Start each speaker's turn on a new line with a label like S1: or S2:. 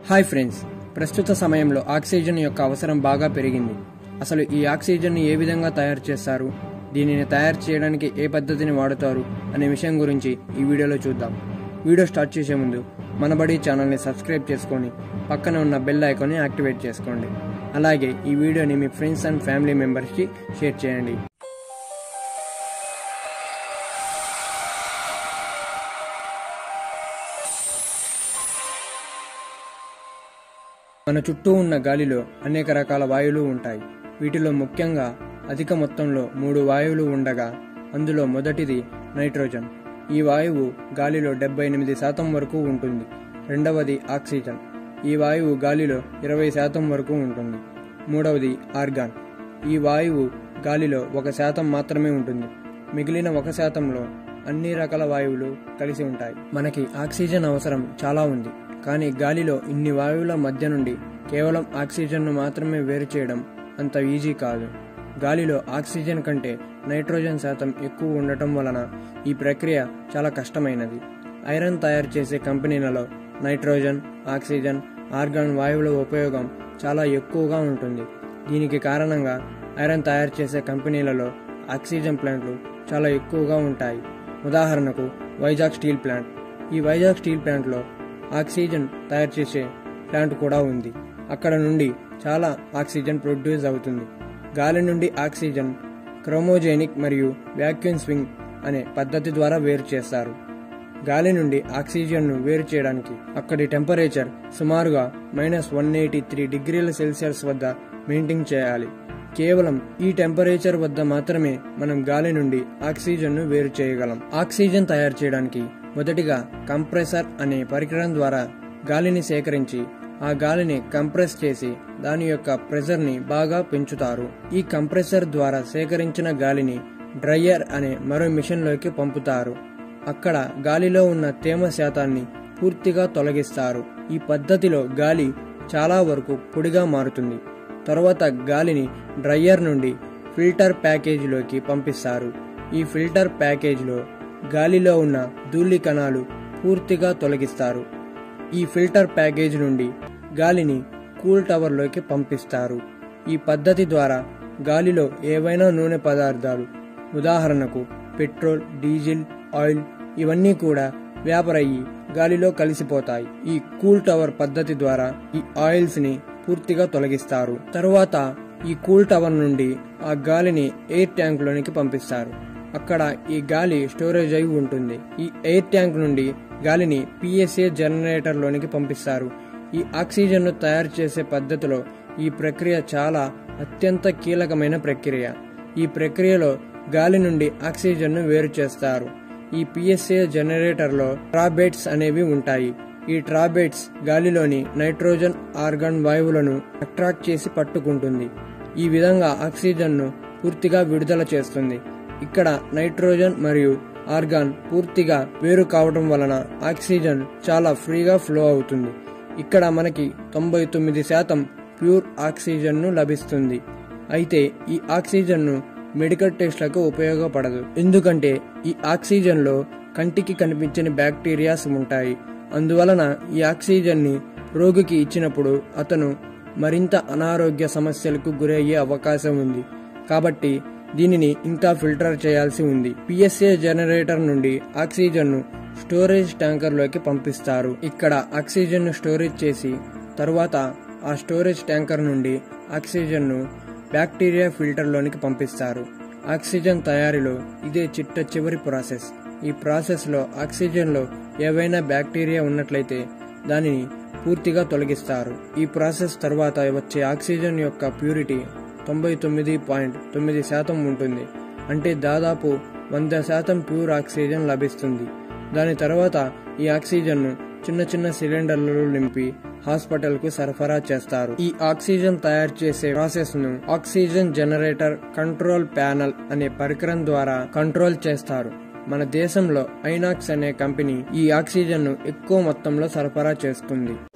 S1: hi friends ప్రస్తుత సమయంలో oxygen యొక్క అవసరం బాగా పెరిగింది అసలు ఈ ఆక్సిజన్ ఏ విధంగా తయారు చేస్తారు దీనిని తయారు చేయడానికి ఏ పద్ధతిని వాడుతారు అనే విషయం గురించి ఈ వీడియోలో చూద్దాం వీడియో స్టార్ట్ చేసే ముందు మనబడి ఛానల్ని సబ్స్క్రైబ్ చేసుకొని పక్కన ఉన్న బెల్ ఐకాన్ని యాక్టివేట్ చేసుకోండి అలాగే ఈ వీడియోని మీ ఫ్రెండ్స్ అండ్ ఫ్యామిలీ మెంబర్స్కి షేర్ చేయండి మన చుట్టూ ఉన్న గాలిలో అనేక రకాల వాయువులు ఉంటాయి వీటిలో ముఖ్యంగా అధిక మొత్తంలో మూడు వాయువులు ఉండగా అందులో మొదటిది నైట్రోజన్ ఈ వాయువు గాలిలో డెబ్బై ఎనిమిది శాతం వరకు ఉంటుంది రెండవది ఆక్సిజన్ ఈ వాయువు గాలిలో ఇరవై శాతం వరకు ఉంటుంది మూడవది ఆర్గాన్ ఈ వాయువు గాలిలో ఒక శాతం మాత్రమే ఉంటుంది మిగిలిన ఒక శాతంలో అన్ని రకాల వాయువులు కలిసి ఉంటాయి మనకి ఆక్సిజన్ అవసరం చాలా ఉంది కానీ గాలిలో ఇన్ని వాయువుల మధ్య నుండి కేవలం ఆక్సిజన్ను మాత్రమే వేరు చేయడం అంత ఈజీ కాదు గాలిలో ఆక్సిజన్ కంటే నైట్రోజన్ శాతం ఎక్కువ ఉండటం వలన ఈ ప్రక్రియ చాలా కష్టమైనది ఐరన్ తయారు చేసే కంపెనీలలో నైట్రోజన్ ఆక్సిజన్ ఆర్గాన్ వాయువుల ఉపయోగం చాలా ఎక్కువగా ఉంటుంది దీనికి కారణంగా ఐరన్ తయారు చేసే కంపెనీలలో ఆక్సిజన్ ప్లాంట్లు చాలా ఎక్కువగా ఉంటాయి ఉదాహరణకు వైజాగ్ స్టీల్ ప్లాంట్ ఈ వైజాగ్ స్టీల్ ప్లాంట్లో ఆక్సిజన్ తయారు చేసే ప్లాంట్ కూడా ఉంది అక్కడ నుండి చాలా ఆక్సిజన్ ప్రొడ్యూస్ అవుతుంది గాలి నుండి ఆక్సిజన్ క్రోమోజెనిక్ మరియు వ్యాక్యూమ్ స్వింగ్ అనే పద్ధతి ద్వారా వేరు చేస్తారు గాలి నుండి ఆక్సిజన్ను వేరు చేయడానికి అక్కడి టెంపరేచర్ సుమారుగా మైనస్ వన్ ఎయిటీ త్రీ డిగ్రీల సెల్సియస్ వద్ద మెయింటైన్ చేయాలి కేవలం ఈ టెంపరేచర్ వద్ద మాత్రమే మనం గాలి నుండి ఆక్సిజన్ను వేరు చేయగలం ఆక్సిజన్ తయారు చేయడానికి మొదటిగా కంప్రెసర్ అనే పరికరం ద్వారా గాలిని సేకరించి ఆ గాలిని కంప్రెస్ చేసి దాని యొక్క ప్రెషర్ని బాగా పెంచుతారు ఈ కంప్రెసర్ ద్వారా సేకరించిన గాలిని డ్రయ్యర్ అనే మరో మిషన్లోకి పంపుతారు అక్కడ గాలిలో ఉన్న తేమ శాతాన్ని పూర్తిగా తొలగిస్తారు ఈ పద్ధతిలో గాలి చాలా వరకు పొడిగా మారుతుంది తరువాత గాలిని డ్రయ్యర్ నుండి ఫిల్టర్ ప్యాకేజీలోకి పంపిస్తారు ఈ ఫిల్టర్ ప్యాకేజీలో గాలిలో ఉన్న ధూళి కణాలు పూర్తిగా తొలగిస్తారు ఈ ఫిల్టర్ ప్యాకేజ్ నుండి గాలిని కూల్ టవర్లోకి పంపిస్తారు ఈ పద్ధతి ద్వారా గాలిలో ఏవైనా నూనె పదార్థాలు ఉదాహరణకు పెట్రోల్ డీజిల్ ఆయిల్ ఇవన్నీ కూడా వ్యాపరయ్యి గాలిలో కలిసిపోతాయి ఈ కూల్ టవర్ పద్ధతి ద్వారా ఈ ఆయిల్స్ ని పూర్తిగా తొలగిస్తారు తరువాత ఈ కూల్ టవర్ నుండి ఆ గాలిని ఎయిర్ ట్యాంక్ లోనికి పంపిస్తారు అక్కడ ఈ గాలి స్టోరేజ్ అయి ఉంటుంది ఈ ఎయిర్ ట్యాంక్ నుండి గాలిని పిఎస్ఏ జనరేటర్ లోనికి పంపిస్తారు ఈ ఆక్సిజన్ ను తయారు చేసే పద్ధతిలో ఈ ప్రక్రియ చాలా అత్యంత కీలకమైన ప్రక్రియ ఈ ప్రక్రియలో గాలి నుండి ఆక్సిజన్ ను వేరు చేస్తారు ఈ పిఎస్ఏ జనరేటర్లో ట్రాబేట్స్ అనేవి ఉంటాయి ఈ ట్రాబేట్స్ గాలిలోని నైట్రోజన్ ఆర్గాన్ వాయువులను అట్రాక్ట్ చేసి పట్టుకుంటుంది ఈ విధంగా ఆక్సిజన్ను పూర్తిగా విడుదల చేస్తుంది ఇక్కడ నైట్రోజన్ మరియు ఆర్గాన్ పూర్తిగా వేరు కావడం వలన ఆక్సిజన్ చాలా ఫ్రీగా ఫ్లో అవుతుంది ఇక్కడ మనకి తొంభై తొమ్మిది శాతం ప్యూర్ ఆక్సిజన్ను లభిస్తుంది అయితే ఈ ఆక్సిజన్ను మెడికల్ టెస్ట్లకు ఉపయోగపడదు ఎందుకంటే ఈ ఆక్సిజన్లో కంటికి కనిపించని బ్యాక్టీరియాస్ ఉంటాయి అందువలన ఈ ఆక్సిజన్ని రోగికి ఇచ్చినప్పుడు అతను మరింత అనారోగ్య సమస్యలకు గురయ్యే అవకాశం ఉంది కాబట్టి దీనిని ఇంకా ఫిల్టర్ చేయాల్సి ఉంది పిఎస్ఏ జనరేటర్ నుండి ఆక్సిజన్ను స్టోరేజ్ ట్యాంకర్లోకి పంపిస్తారు ఇక్కడ ఆక్సిజన్ను స్టోరేజ్ చేసి తరువాత ఆ స్టోరేజ్ ట్యాంకర్ నుండి ఆక్సిజన్ను బ్యాక్టీరియా ఫిల్టర్లోనికి పంపిస్తారు ఆక్సిజన్ తయారీలో ఇదే చిట్ట చివరి ప్రాసెస్ ఈ ప్రాసెస్లో ఆక్సిజన్లో ఏవైనా బ్యాక్టీరియా ఉన్నట్లయితే దానిని పూర్తిగా తొలగిస్తారు ఈ ప్రాసెస్ తర్వాత వచ్చే ఆక్సిజన్ యొక్క ప్యూరిటీ తొంభై తొమ్మిది పాయింట్ తొమ్మిది శాతం ఉంటుంది అంటే దాదాపు వంద శాతం ప్యూర్ ఆక్సిజన్ లభిస్తుంది దాని తర్వాత ఈ ఆక్సిజన్ను చిన్న చిన్న సిలిండర్లలో నింపి హాస్పిటల్ కు సరఫరా చేస్తారు ఈ ఆక్సిజన్ తయారు చేసే ప్రాసెస్ ను ఆక్సిజన్ జనరేటర్ కంట్రోల్ ప్యానల్ అనే పరికరం ద్వారా కంట్రోల్ చేస్తారు మన దేశంలో ఐనాక్స్ అనే కంపెనీ ఈ ఆక్సిజన్ ను ఎక్కువ మొత్తంలో సరఫరా చేస్తుంది